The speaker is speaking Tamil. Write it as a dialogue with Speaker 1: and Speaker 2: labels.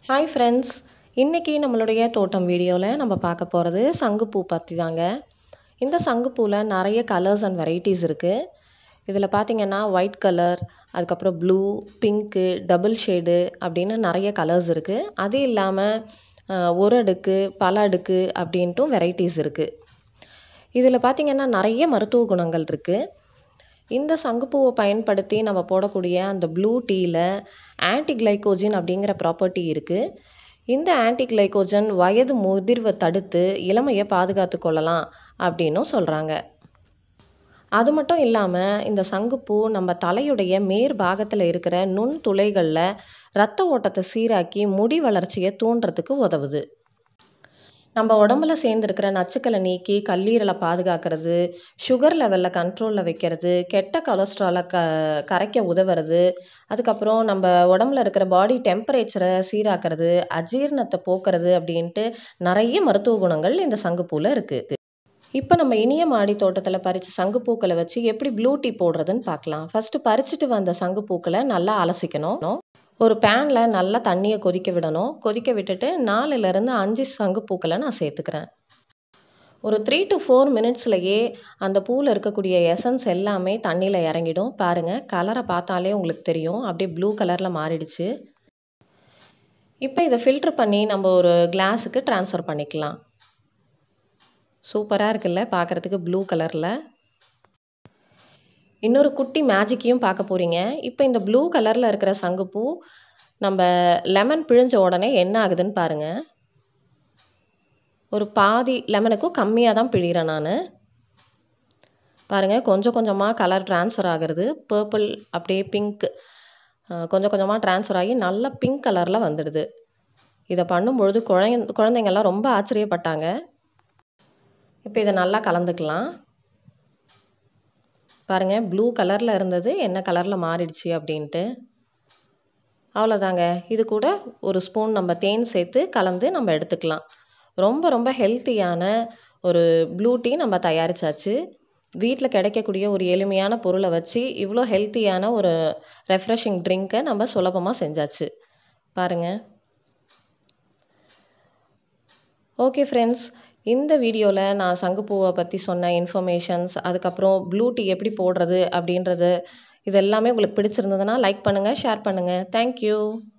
Speaker 1: ஹாய் ஃப்ரெண்ட்ஸ் இன்றைக்கி நம்மளுடைய தோட்டம் வீடியோவில் நம்ம பார்க்க போகிறது சங்குப்பூ பற்றி தாங்க இந்த சங்குப்பூவில் நிறைய கலர்ஸ் அண்ட் வெரைட்டிஸ் இருக்குது இதில் பார்த்தீங்கன்னா ஒயிட் கலர் அதுக்கப்புறம் ப்ளூ பிங்க்கு டபுள் ஷேடு அப்படின்னு நிறைய கலர்ஸ் இருக்குது அது இல்லாமல் அஹ், ஒரு அடுக்கு பல அடுக்கு அப்படின்ட்டும் வெரைட்டிஸ் இருக்குது இதில் பார்த்தீங்கன்னா நிறைய மருத்துவ குணங்கள் இருக்குது இந்த சங்குப்பூவை பயன்படுத்தி நம்ம போடக்கூடிய அந்த ப்ளூ டீயில் ஆன்டிகிளைகோஜின் அப்படிங்கிற ப்ராப்பர்ட்டி இருக்குது இந்த ஆன்டிகிளைகோஜன் வயது முதிர்வை தடுத்து இளமையை பாதுகாத்து கொள்ளலாம் அப்படின்னும் சொல்கிறாங்க அது மட்டும் இல்லாமல் இந்த சங்குப்பூ நம்ம தலையுடைய மேற் பாகத்தில் இருக்கிற நுண் துளைகளில் ரத்த ஓட்டத்தை சீராக்கி முடி வளர்ச்சியை தூண்டுறதுக்கு உதவுது நம்ம உடம்புல சேர்ந்துருக்கிற நச்சுக்களை நீக்கி கல்லீரலை பாதுகாக்கிறது சுகர் லெவலில் கண்ட்ரோலில் வைக்கிறது கெட்ட கொலஸ்ட்ராலை க கரைக்க உதவுறது அதுக்கப்புறம் நம்ம உடம்புல இருக்கிற பாடி டெம்பரேச்சரை சீராக்கிறது அஜீரணத்தை போக்குறது அப்படின்ட்டு நிறைய மருத்துவ குணங்கள் இந்த சங்குப்பூவில் இருக்குது இப்போ நம்ம இனிய மாடி தோட்டத்தில் பறித்த சங்குப்பூக்களை வச்சு எப்படி ப்ளூ டீ போடுறதுன்னு பார்க்கலாம் ஃபஸ்ட்டு பறிச்சுட்டு வந்த சங்குப்பூக்களை நல்லா அலசிக்கணும் ஒரு பேனில் நல்லா தண்ணியை கொதிக்க விடணும் கொதிக்க விட்டுட்டு நாலுலேருந்து அஞ்சு சங்குப்பூக்களை நான் சேர்த்துக்கிறேன் ஒரு த்ரீ டு ஃபோர் மினிட்ஸ்லையே அந்த பூவில் இருக்கக்கூடிய எசன்ஸ் எல்லாமே தண்ணியில் இறங்கிடும் பாருங்கள் கலரை பார்த்தாலே உங்களுக்கு தெரியும் அப்படியே ப்ளூ கலரில் மாறிடுச்சு இப்போ இதை ஃபில்ட்ரு பண்ணி நம்ம ஒரு கிளாஸுக்கு ட்ரான்ஸ்ஃபர் பண்ணிக்கலாம் சூப்பராக இருக்குல்ல பார்க்குறதுக்கு ப்ளூ கலரில் இன்னொரு குட்டி மேஜிக்கையும் பார்க்க போகிறீங்க இப்போ இந்த ப்ளூ கலரில் இருக்கிற சங்குப்பூ நம்ம லெமன் பிழிஞ்ச உடனே என்ன ஆகுதுன்னு பாருங்கள் ஒரு பாதி லெமனுக்கும் கம்மியாக தான் பிழிகிறேன் நான் பாருங்கள் கொஞ்சம் கொஞ்சமாக கலர் ட்ரான்ஸ்ஃபர் ஆகிறது பர்பிள் அப்படியே பிங்க் கொஞ்சம் கொஞ்சமாக ட்ரான்ஸ்ஃபர் ஆகி நல்ல பிங்க் கலரில் வந்துடுது இதை பண்ணும்பொழுது குழந்தை குழந்தைங்கள்லாம் ரொம்ப ஆச்சரியப்பட்டாங்க இப்போ இதை நல்லா கலந்துக்கலாம் பாருங்கள் ப்ளூ கலரில் இருந்தது என்ன கலரில் மாறிடுச்சு அப்படின்ட்டு அவ்வளோதாங்க இது கூட ஒரு ஸ்பூன் நம்ம தேன் சேர்த்து கலந்து நம்ம எடுத்துக்கலாம் ரொம்ப ரொம்ப ஹெல்த்தியான ஒரு ப்ளூ டீ நம்ம தயாரிச்சாச்சு வீட்டில் கிடைக்கக்கூடிய ஒரு எளிமையான பொருளை வச்சு இவ்வளோ ஹெல்த்தியான ஒரு ரெஃப்ரெஷிங் ட்ரிங்க்கை நம்ம சுலபமாக செஞ்சாச்சு பாருங்கள் ஓகே ஃப்ரெண்ட்ஸ் இந்த வீடியோவில் நான் சங்குப்பூவை பற்றி சொன்ன இன்ஃபர்மேஷன்ஸ் அதுக்கப்புறம் ப்ளூ டீ எப்படி போடுறது அப்படின்றது இது எல்லாமே உங்களுக்கு பிடிச்சிருந்ததுன்னா லைக் பண்ணுங்கள் ஷேர் பண்ணுங்கள் தேங்க்யூ